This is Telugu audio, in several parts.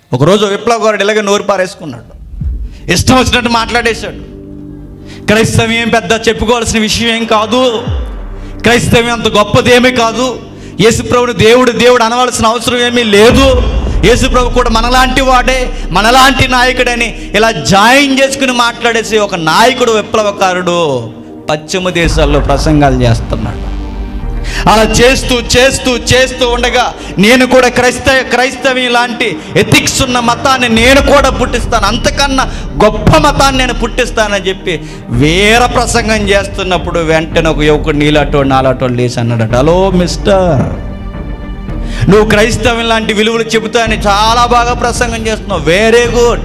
ఒకరోజు విప్లవకారుడు ఇలాగే నోరు పారేసుకున్నాడు ఇష్టం వచ్చినట్టు మాట్లాడేశాడు క్రైస్తవ్యం పెద్ద చెప్పుకోవాల్సిన విషయం ఏం కాదు క్రైస్తవ్యం అంత గొప్పదేమీ కాదు యేసుప్రభుని దేవుడు దేవుడు అనవలసిన అవసరం ఏమీ లేదు యేసుప్రభు కూడా మనలాంటి వాడే మనలాంటి నాయకుడని ఇలా జాయిన్ చేసుకుని మాట్లాడేసి ఒక నాయకుడు విప్లవకారుడు పశ్చిమ దేశాల్లో ప్రసంగాలు చేస్తున్నాడు అలా చేస్తూ చేస్తూ చేస్తూ ఉండగా నేను కూడా క్రైస్త క్రైస్తవి లాంటి ఎథిక్స్ ఉన్న మతాన్ని నేను కూడా పుట్టిస్తాను అంతకన్నా గొప్ప మతాన్ని నేను పుట్టిస్తానని చెప్పి వేర ప్రసంగం చేస్తున్నప్పుడు వెంటనే ఒక యువకుడు నీలాటోడు నాలాటోడు లేచి అన్నాడట హలో మిస్టర్ నువ్వు క్రైస్తవం లాంటి విలువలు చెబుతాయని చాలా బాగా ప్రసంగం చేస్తున్నావు వెరీ గుడ్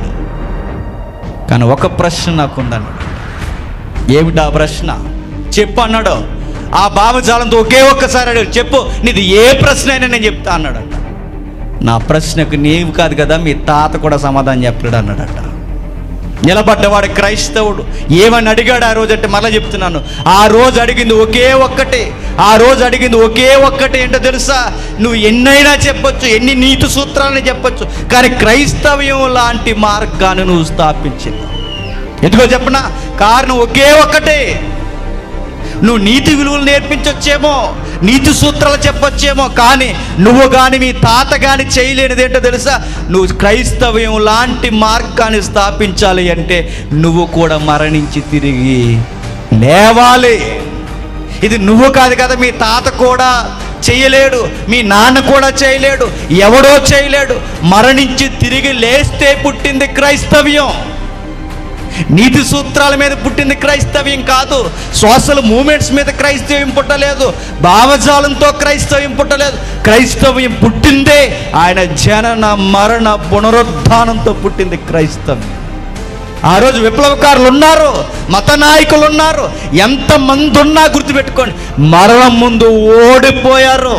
కానీ ఒక ప్రశ్న నాకు ఉందన్నాడు ఏమిటా ప్రశ్న చెప్పు అన్నాడు ఆ భావజాలంతో ఒకే ఒక్కసారి అడిగాడు చెప్పు నీది ఏ ప్రశ్న అయినా నేను చెప్తా అన్నాడట నా ప్రశ్నకు నీవు కాదు కదా మీ తాత కూడా సమాధానం చెప్పలేడు అన్నాడట నిలబడ్డవాడు క్రైస్తవుడు ఏమని అడిగాడు ఆ రోజు అంటే మళ్ళీ చెప్తున్నాను ఆ రోజు అడిగింది ఒకే ఒక్కటే ఆ రోజు అడిగింది ఒకే ఒక్కటే ఏంటో తెలుసా నువ్వు ఎన్నైనా చెప్పొచ్చు ఎన్ని నీతి సూత్రాలని చెప్పొచ్చు కానీ క్రైస్తవ్యం లాంటి మార్గాన్ని నువ్వు స్థాపించింది ఎందుకో చెప్పనా కారణం ఒకే ఒక్కటే నువ్వు నీతి విలువలు నేర్పించొచ్చేమో నీతి సూత్రాలు చెప్పొచ్చేమో కానీ నువ్వు కానీ మీ తాత కానీ చేయలేనిది ఏంటో తెలుసా నువ్వు క్రైస్తవ్యం లాంటి మార్గాన్ని స్థాపించాలి అంటే నువ్వు కూడా మరణించి తిరిగి లేవాలి ఇది నువ్వు కాదు కదా మీ తాత కూడా చేయలేడు మీ నాన్న కూడా చేయలేడు ఎవడో చేయలేడు మరణించి తిరిగి లేస్తే పుట్టింది క్రైస్తవ్యం నీతి సూత్రాల మీద పుట్టింది క్రైస్తవ్యం కాదు సోషల్ మూమెంట్స్ మీద క్రైస్తవ్యం పుట్టలేదు భావజాలంతో క్రైస్తవ్యం పుట్టలేదు క్రైస్తవ్యం పుట్టిందే ఆయన జనన మరణ పునరుద్ధానంతో పుట్టింది క్రైస్తవ్యం ఆ రోజు విప్లవకారులు ఉన్నారు మత నాయకులు ఉన్నారు ఎంతమంది ఉన్నా గుర్తుపెట్టుకోండి మరణం ముందు ఓడిపోయారు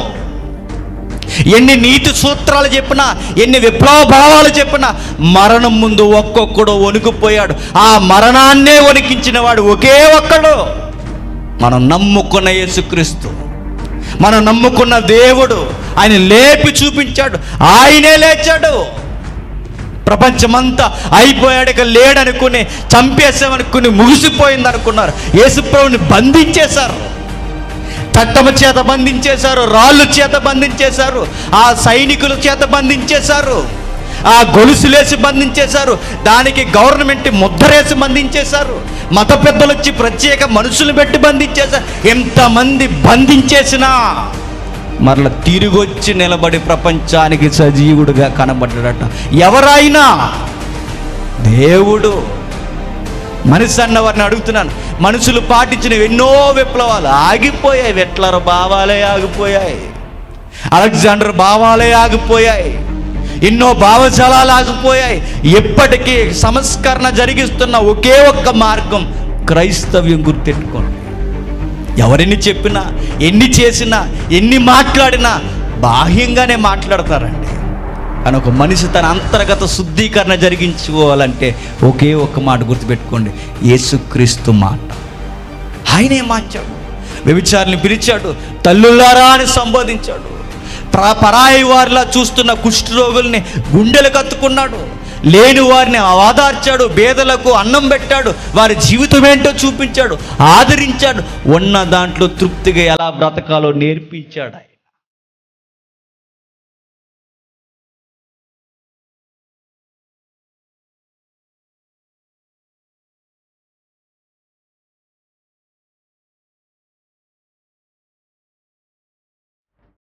ఎన్ని నీతి సూత్రాలు చెప్పినా ఎన్ని విప్లవ భావాలు చెప్పినా మరణం ముందు ఒక్కొక్కడు వణుకుపోయాడు ఆ మరణాన్నే వణికించిన వాడు ఒకే ఒక్కడు మనం నమ్ముకున్న యేసుక్రీస్తు మనం నమ్ముకున్న దేవుడు ఆయన లేపి చూపించాడు ఆయనే లేచాడు ప్రపంచమంతా అయిపోయాడు ఇక లేడనుకుని చంపేసామనుకుని ముగిసిపోయింది అనుకున్నారు యేసుప్రభుని బంధించేశారు చట్టము చేత బంధించేశారు రాళ్ళు చేత బంధించేశారు ఆ సైనికుల చేత బంధించేశారు ఆ గొలుసులేసి బంధించేశారు దానికి గవర్నమెంట్ ముద్రేసి బంధించేశారు మత పెద్దలు వచ్చి ప్రత్యేక మనుషులు పెట్టి బంధించేశారు ఎంతమంది బంధించేసినా మరల తిరిగొచ్చి నిలబడి ప్రపంచానికి సజీవుడుగా కనబడ్డాడట ఎవరైనా దేవుడు మనిషి అన్న వారిని అడుగుతున్నాను మనుషులు పాటించిన ఎన్నో విప్లవాలు ఆగిపోయాయి వెట్లర్ భావాలే ఆగిపోయాయి అలెగ్జాండర్ భావాలే ఆగిపోయాయి ఎన్నో భావజాలాలు ఆగిపోయాయి ఎప్పటికీ సంస్కరణ జరిగిస్తున్న ఒకే ఒక్క మార్గం క్రైస్తవ్యం గుర్తెట్టుకోండి ఎవరెన్ని చెప్పినా ఎన్ని చేసినా ఎన్ని మాట్లాడినా బాహ్యంగానే మాట్లాడతారండి కానీ ఒక మనిషి తన అంతర్గత శుద్ధీకరణ జరిగించుకోవాలంటే ఒకే ఒక్క మాట గుర్తుపెట్టుకోండి యేసుక్రీస్తు మాట ఆయనే మార్చాడు వ్యభిచారిని పిలిచాడు తల్లులారా అని సంబోధించాడు ప్ర పరాయి వారిలా చూస్తున్న కుష్ఠరోగుల్ని గుండెలు కత్తుకున్నాడు లేని వారిని ఆదార్చాడు పేదలకు అన్నం పెట్టాడు వారి జీవితం ఏంటో చూపించాడు ఆదరించాడు ఉన్న దాంట్లో తృప్తిగా ఎలా బ్రతకాలో నేర్పించాడు ఆయన